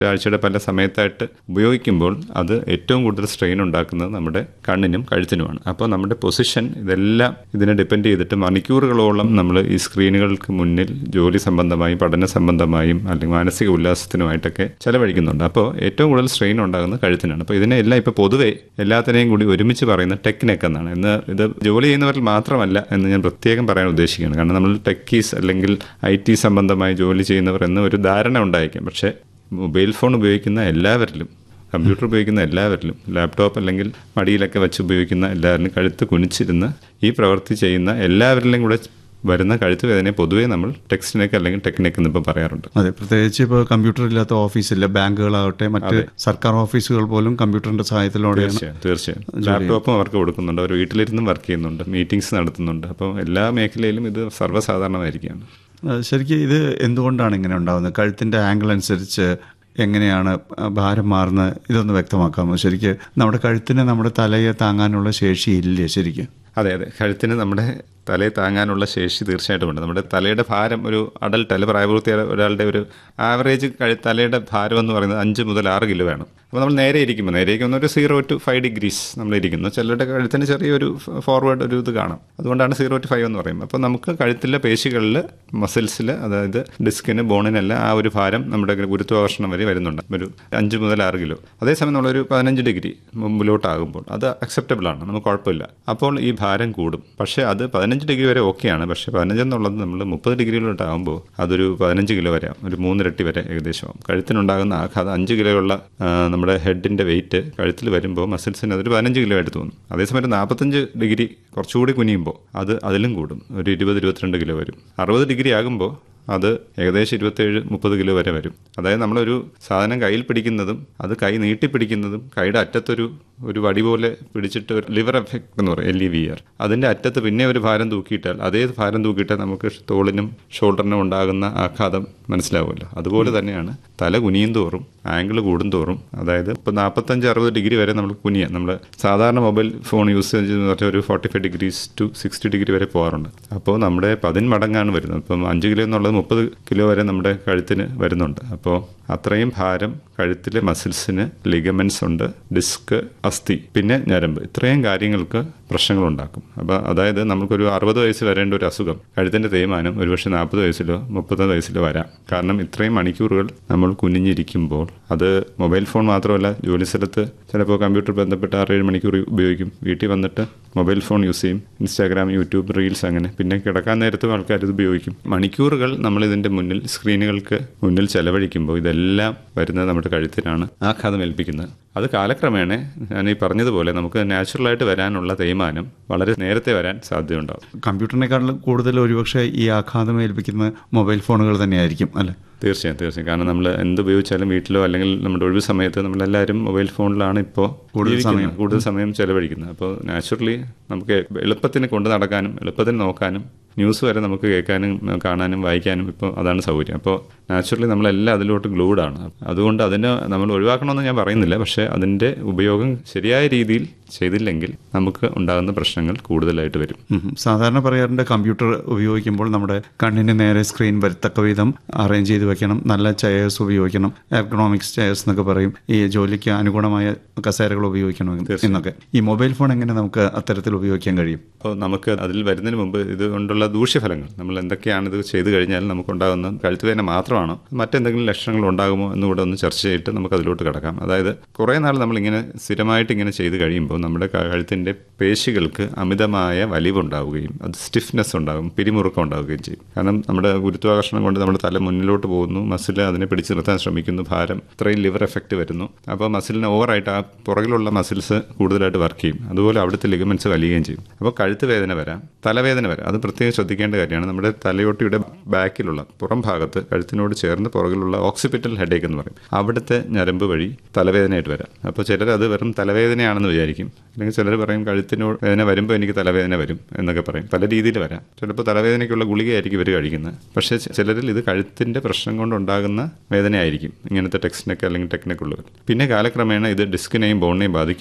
ആഴ്ചയുടെ പല സമയത്തായിട്ട് ഉപയോഗിക്കുമ്പോൾ അത് ഏറ്റവും കൂടുതൽ സ്ട്രെയിൻ ഉണ്ടാക്കുന്നത് നമ്മുടെ കണ്ണിനും കഴുത്തിനുമാണ് അപ്പോൾ നമ്മുടെ പൊസിഷൻ ഇതെല്ലാം ഇതിനെ ഡിപ്പെൻഡ് ചെയ്തിട്ട് മണിക്കൂറുകളോളം നമ്മൾ ഈ സ്ക്രീനുകൾക്ക് മുന്നിൽ ജോലി സംബന്ധമായും പഠന സംബന്ധമായും അല്ലെങ്കിൽ മാനസിക ഉല്ലാസത്തിനുമായിട്ടൊക്കെ ചെലവഴിക്കുന്നുണ്ട് അപ്പോൾ ഏറ്റവും കൂടുതൽ സ്ട്രെയിൻ ഉണ്ടാകുന്നത് കഴുത്തിനാണ് അപ്പോൾ ഇതിനെല്ലാം ഇപ്പോൾ പൊതുവെ എല്ലാത്തിനെയും കൂടി ഒരുമിച്ച് പറയുന്ന ടെക്നെക്ക് എന്നാണ് ഇന്ന് ഇത് ജോലി ചെയ്യുന്നവരിൽ മാത്രമല്ല എന്ന് ഞാൻ പ്രത്യേകം പറയാൻ ഉദ്ദേശിക്കുകയാണ് കാരണം നമ്മൾ ടെക്കീസ് അല്ലെങ്കിൽ ഐ ടി സംബന്ധമായി ജോലി ചെയ്യുന്നവർ എന്ന് ഒരു ധാരണ ഉണ്ടായിരിക്കും പക്ഷേ മൊബൈൽ ഫോൺ ഉപയോഗിക്കുന്ന എല്ലാവരിലും കമ്പ്യൂട്ടർ ഉപയോഗിക്കുന്ന എല്ലാവരിലും ലാപ്ടോപ്പ് അല്ലെങ്കിൽ മടിയിലൊക്കെ വെച്ച് ഉപയോഗിക്കുന്ന എല്ലാവരിലും കഴുത്ത് കുനിച്ചിരുന്ന് ഈ പ്രവൃത്തി ചെയ്യുന്ന എല്ലാവരിലും കൂടെ വരുന്ന കഴുത്ത് വേദനയെ പൊതുവേ നമ്മൾ ടെക്സ്റ്റിനെക്ക് അല്ലെങ്കിൽ ടെക്നിക്ക് എന്നിപ്പോൾ പറയാറുണ്ട് അതെ പ്രത്യേകിച്ച് ഇപ്പോൾ കമ്പ്യൂട്ടർ ഇല്ലാത്ത ഓഫീസില്ല ബാങ്കുകളാകട്ടെ മറ്റ് സർക്കാർ ഓഫീസുകൾ പോലും കമ്പ്യൂട്ടറിന്റെ സഹായത്തിലൂടെയാണ് തീർച്ചയായും തീർച്ചയായും ലാപ്ടോപ്പും അവർക്ക് കൊടുക്കുന്നുണ്ട് അവർ വീട്ടിലിരുന്നും വർക്ക് ചെയ്യുന്നുണ്ട് മീറ്റിംഗ്സ് നടത്തുന്നുണ്ട് അപ്പോൾ എല്ലാ മേഖലയിലും ഇത് സർവ്വസാധാരണമായിരിക്കുകയാണ് അഹ് ശരിക്കും ഇത് എന്തുകൊണ്ടാണ് ഇങ്ങനെ ഉണ്ടാകുന്നത് കഴുത്തിന്റെ ആംഗിൾ അനുസരിച്ച് എങ്ങനെയാണ് ഭാരം മാറുന്നത് ഇതൊന്ന് വ്യക്തമാക്കാമോ ശരിക്ക് നമ്മുടെ കഴുത്തിന് നമ്മുടെ തലയെ താങ്ങാനുള്ള ശേഷി ഇല്ലേ ശരിക്കും അതെ അതെ കഴുത്തിന് നമ്മുടെ തലയെ താങ്ങാനുള്ള ശേഷി തീർച്ചയായിട്ടും ഉണ്ട് നമ്മുടെ തലയുടെ ഭാരം ഒരു അഡൽട്ട് അല്ലെ പ്രായപൂർത്തിയായ ഒരാളുടെ ഒരു ആവറേജ് കഴി തലയുടെ ഭാരം എന്ന് പറയുന്നത് അഞ്ച് മുതൽ ആറ് കിലോ വേണം അപ്പോൾ നമ്മൾ നേരെ ഇരിക്കുമ്പോൾ നേരെ ഇരിക്കുന്ന ഒരു സീറോ ടു ഫൈവ് ഡിഗ്രീസ് നമ്മൾ ഇരിക്കുന്നു ചിലരുടെ കഴുത്തിന് ചെറിയൊരു ഫോർവേഡ് ഒരു ഇത് കാണാം അതുകൊണ്ടാണ് സീറോ ടു ഫൈവ് എന്ന് പറയുന്നത് അപ്പോൾ നമുക്ക് കഴുത്തിലെ പേശികളിൽ മസിൽസിൽ അതായത് ഡിസ്കിന് ബോണിനെല്ലാം ആ ഒരു ഭാരം നമ്മുടെ ഗുരുത്വാകർഷണം വരെ വരുന്നുണ്ട് ഒരു അഞ്ച് മുതൽ ആറ് കിലോ അതേസമയം നമ്മളൊരു പതിനഞ്ച് ഡിഗ്രി മുമ്പിലോട്ടാകുമ്പോൾ അത് അക്സെപ്റ്റബിൾ ആണ് നമുക്ക് കുഴപ്പമില്ല അപ്പോൾ ഈ ഭാരം കൂടും പക്ഷേ അത് പതിനഞ്ച് ഡിഗ്രി വരെ ഓക്കെയാണ് പക്ഷേ പതിനഞ്ച് എന്നുള്ളത് നമ്മൾ മുപ്പത് ഡിഗ്രിയിലോട്ടാകുമ്പോൾ അതൊരു പതിനഞ്ച് കിലോ വരെ ആവും. ഒരു മൂന്നിരട്ടി വരെ ഏകദേശം കഴുത്തിനുണ്ടാകുന്ന ആഘാതം അഞ്ച് കിലോയുള്ള ആ, നമ്മുടെ ഹെഡിൻ്റെ വെയിറ്റ് കഴുത്തിൽ വരുമ്പോൾ മസിൽസിന് അതൊരു പതിനഞ്ച് കിലോ ആയിട്ട് തോന്നും അതേസമയം ഒരു നാൽപ്പത്തഞ്ച് ഡിഗ്രി കുറച്ചുകൂടി കുനിയുമ്പോൾ അത് അതിലും കൂടും ഒരു ഇരുപത് ഇരുപത്തിരണ്ട് കിലോ വരും അറുപത് ഡിഗ്രി ആകുമ്പോൾ അത് ഏകദേശം ഇരുപത്തേഴ് മുപ്പത് കിലോ വരെ വരും അതായത് നമ്മളൊരു സാധനം കയ്യിൽ പിടിക്കുന്നതും അത് കൈ നീട്ടി പിടിക്കുന്നതും കൈയുടെ അറ്റത്തൊരു ഒരു വടി പോലെ പിടിച്ചിട്ട് ഒരു ലിവർ എഫക്ട് എന്ന് പറയും എൽ ഇ വി ആർ അതിൻ്റെ അറ്റത്ത് പിന്നെ ഒരു ഭാരം തൂക്കിയിട്ടാൽ അതേ ഭാരം തൂക്കിയിട്ടാൽ നമുക്ക് തോളിനും ഷോൾഡറിനും ഉണ്ടാകുന്ന ആഘാതം മനസ്സിലാവുമല്ലോ അതുപോലെ തന്നെയാണ് തല കുനിയും തോറും ആംഗിൾ കൂടും തോറും അതായത് ഇപ്പോൾ നാൽപ്പത്തഞ്ച് അറുപത് ഡിഗ്രി വരെ നമ്മൾ കുനിയാം നമ്മൾ സാധാരണ മൊബൈൽ ഫോൺ യൂസേജ് എന്ന് പറഞ്ഞാൽ ഒരു forty five degrees to sixty degree വരെ പോകാറുണ്ട് അപ്പോൾ നമ്മുടെ പതിന് മടങ്ങാണ് വരുന്നത് ഇപ്പം അഞ്ച് കിലോ എന്നുള്ളത് മുപ്പത് കിലോ വരെ നമ്മുടെ കഴുത്തിന് വരുന്നുണ്ട് അപ്പോൾ അത്രയും ഭാരം കഴുത്തിലെ മസിൽസിന് ലിഗമെൻസ് ഉണ്ട് ഡിസ്ക് അസ്ഥി പിന്നെ ഞരമ്പ് ഇത്രയും കാര്യങ്ങൾക്ക് പ്രശ്നങ്ങളുണ്ടാക്കും അപ്പോൾ അതായത് നമുക്കൊരു അറുപത് വയസ്സ് വരേണ്ട ഒരു അസുഖം കഴുത്തിൻ്റെ തേയ്മാനം ഒരുപക്ഷെ നാൽപ്പത് വയസ്സിലോ മുപ്പത് വയസ്സിലോ വരാം കാരണം ഇത്രയും മണിക്കൂറുകൾ നമ്മൾ കുനിഞ്ഞിരിക്കുമ്പോൾ അത് മൊബൈൽ ഫോൺ മാത്രമല്ല ജോലി സ്ഥലത്ത് ചിലപ്പോൾ കമ്പ്യൂട്ടർ ബന്ധപ്പെട്ട് ആറേഴ് മണിക്കൂർ ഉപയോഗിക്കും വീട്ടിൽ വന്നിട്ട് മൊബൈൽ ഫോൺ യൂസ് ചെയ്യും ഇൻസ്റ്റാഗ്രാം യൂട്യൂബ് റീൽസ് അങ്ങനെ പിന്നെ കിടക്കാൻ നേരത്തും ആൾക്കാർ ഇത് ഉപയോഗിക്കും മണിക്കൂറുകൾ നമ്മൾ ഇതിൻ്റെ മുന്നിൽ സ്ക്രീനുകൾക്ക് മുന്നിൽ ചെലവഴിക്കുമ്പോൾ ഇതെല്ലാം വരുന്നത് നമ്മുടെ കഴുത്തിനാണ് ആഘാതം ഏൽപ്പിക്കുന്നത് അത് കാലക്രമേണ ഞാൻ ഈ പറഞ്ഞതുപോലെ നമുക്ക് നാച്ചുറലായിട്ട് വരാനുള്ള തേയ്മാനം വളരെ നേരത്തെ വരാൻ സാധ്യതയുണ്ടാകും കമ്പ്യൂട്ടറിനേക്കാളും കൂടുതൽ ഒരുപക്ഷെ ഈ ആഘാതം ഏൽപ്പിക്കുന്ന മൊബൈൽ ഫോണുകൾ തന്നെയായിരിക്കും അല്ലേ തീർച്ചയായും തീർച്ചയായും കാരണം നമ്മൾ എന്ത് ഉപയോഗിച്ചാലും വീട്ടിലോ അല്ലെങ്കിൽ നമ്മുടെ ഒഴിവ് സമയത്ത് നമ്മളെല്ലാവരും മൊബൈൽ ഫോണിലാണ് ഇപ്പോൾ കൂടുതൽ സമയം. കൂടുതൽ സമയം ചെലവഴിക്കുന്നത് അപ്പോൾ നാച്ചുറലി നമുക്ക് എളുപ്പത്തിന് കൊണ്ടു നടക്കാനും എളുപ്പത്തിന് നോക്കാനും ന്യൂസ് വരെ നമുക്ക് കേൾക്കാനും കാണാനും വായിക്കാനും ഇപ്പോൾ അതാണ് സൗകര്യം അപ്പോൾ നാച്ചുറലി നമ്മളെല്ലാം അതിലോട്ട് ഗ്ലൂഡാണ് അതുകൊണ്ട് അതിനെ നമ്മൾ ഒഴിവാക്കണമെന്ന് ഞാൻ പറയുന്നില്ല പക്ഷേ അതിൻ്റെ ഉപയോഗം ശരിയായ രീതിയിൽ ചെയ്തില്ലെങ്കിൽ നമുക്ക് ഉണ്ടാകുന്ന പ്രശ്നങ്ങൾ കൂടുതലായിട്ട് വരും ഉം. സാധാരണ പറയാറുണ്ട് കമ്പ്യൂട്ടർ ഉപയോഗിക്കുമ്പോൾ നമ്മുടെ കണ്ണിന് നേരെ സ്ക്രീൻ വരത്തക്ക വിധം അറേഞ്ച് ചെയ്ത് വെക്കണം നല്ല ചെയേഴ്സ് ഉപയോഗിക്കണം എർഗണോമിക്സ് ചെയേഴ്സ് എന്നൊക്കെ പറയും ഈ ജോലിക്ക് അനുഗുണമായ കസേരകൾ ഉപയോഗിക്കണം എന്നൊക്കെ ഈ മൊബൈൽ ഫോൺ എങ്ങനെ നമുക്ക് അത്തരത്തിൽ ഉപയോഗിക്കാൻ കഴിയും അപ്പോൾ നമുക്ക് അതിൽ വരുന്നതിന് മുമ്പ് ഇത് കൊണ്ടുള്ള ദൂഷ്യഫലങ്ങൾ നമ്മൾ എന്തൊക്കെയാണ് ഇത് ചെയ്തു കഴിഞ്ഞാൽ നമുക്കുണ്ടാകുന്ന കഴുത്തുവേദന മാത്രമാണോ മറ്റെന്തെങ്കിലും ലക്ഷണങ്ങൾ ഉണ്ടാകുമോ എന്നുകൂടെ ഒന്ന് ചർച്ച ചെയ്തിട്ട് നമുക്ക് അതിലോട്ട് കിടക്കാം അതായത് കുറേ നാൾ നമ്മളിങ്ങനെ സ്ഥിരമായിട്ട് ഇങ്ങനെ ചെയ്ത് കഴിയുമ്പോൾ നമ്മുടെ കഴുത്തിൻ്റെ പേശികൾക്ക് അമിതമായ വലിവുണ്ടാവുകയും അത് സ്റ്റിഫ്നെസ് ഉണ്ടാകും പിരിമുറുക്കം ഉണ്ടാവുകയും ചെയ്യും കാരണം നമ്മുടെ ഗുരുത്വാകർഷണം കൊണ്ട് നമ്മുടെ തല മുന്നിലോട്ട് പോകുന്നു മസിൽ അതിനെ പിടിച്ചു നിർത്താൻ ശ്രമിക്കുന്നു ഭാരം ഇത്രയും ലിവർ എഫക്റ്റ് വരുന്നു അപ്പോൾ മസിലിന് ഓവറായിട്ട് ആ പുറകിലുള്ള മസിൽസ് കൂടുതലായിട്ട് വർക്ക് ചെയ്യും അതുപോലെ അവിടുത്തെ ലിഗമെന്റ്സ് വലിയുകയും ചെയ്യും അപ്പോൾ കഴുത്ത് വേദന വരാം തലവേദന വരാം അത് പ്രത്യേകം ശ്രദ്ധിക്കേണ്ട കാര്യമാണ് നമ്മുടെ തലയോട്ടിയുടെ ബാക്കിലുള്ള പുറം ഭാഗത്ത് കഴുത്തിനോട് ചേർന്ന് പുറകിലുള്ള ഓക്സിപിറ്റൽ ഹെഡേക്ക് എന്ന് പറയും അവിടുത്തെ ഞരമ്പ് വഴി തലവേദനയായിട്ട് വരാം അപ്പോൾ ചിലർ അത് വെറും തലവേദനയാണെന്ന് വിചാരിക്കും അല്ലെങ്കിൽ ചിലർ പറയും കഴുത്തിനോട് വേദന വരുമ്പോൾ എനിക്ക് തലവേദന വരും എന്നൊക്കെ പറയും പല രീതിയിൽ വരാം ചിലപ്പോൾ തലവേദനയ്ക്കുള്ള ഗുളികയായിരിക്കും ഇവർ കഴിക്കുന്നത് പക്ഷേ ചി- ചിലരിൽ ഇത് കഴുത്തിൻ്റെ പ്രശ്നം കൊണ്ടുണ്ടാകുന്ന വേദനയായിരിക്കും ഇങ്ങനത്തെ ടെക്സ്റ്റിനൊക്കെ അല്ലെങ്കിൽ ടെക്നിക്കുള്ളവർ പിന്നെ കാലക്രമേണ ഇത് ഡിസ്കിനെയും ബോണിനെയും ബാധിക്കുമ്പോൾ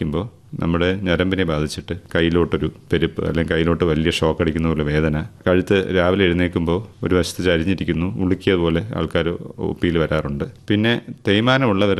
നമ്മുടെ ഞരമ്പിനെ ബാധിച്ചിട്ട് കയ്യിലോട്ടൊരു പെരുപ്പ് അല്ലെങ്കിൽ കയ്യിലോട്ട് വലിയ ഷോക്ക് അടിക്കുന്ന പോലെ വേദന കഴുത്ത് രാവിലെ എഴുന്നേൽക്കുമ്പോൾ ഒരു വശത്ത് ചരിഞ്ഞിരിക്കുന്നു ഉളുക്കിയ പോലെ ആൾക്കാർ ഒ പിയിൽ വരാറുണ്ട് പിന്നെ തേയ്മാനമുള്ളവർ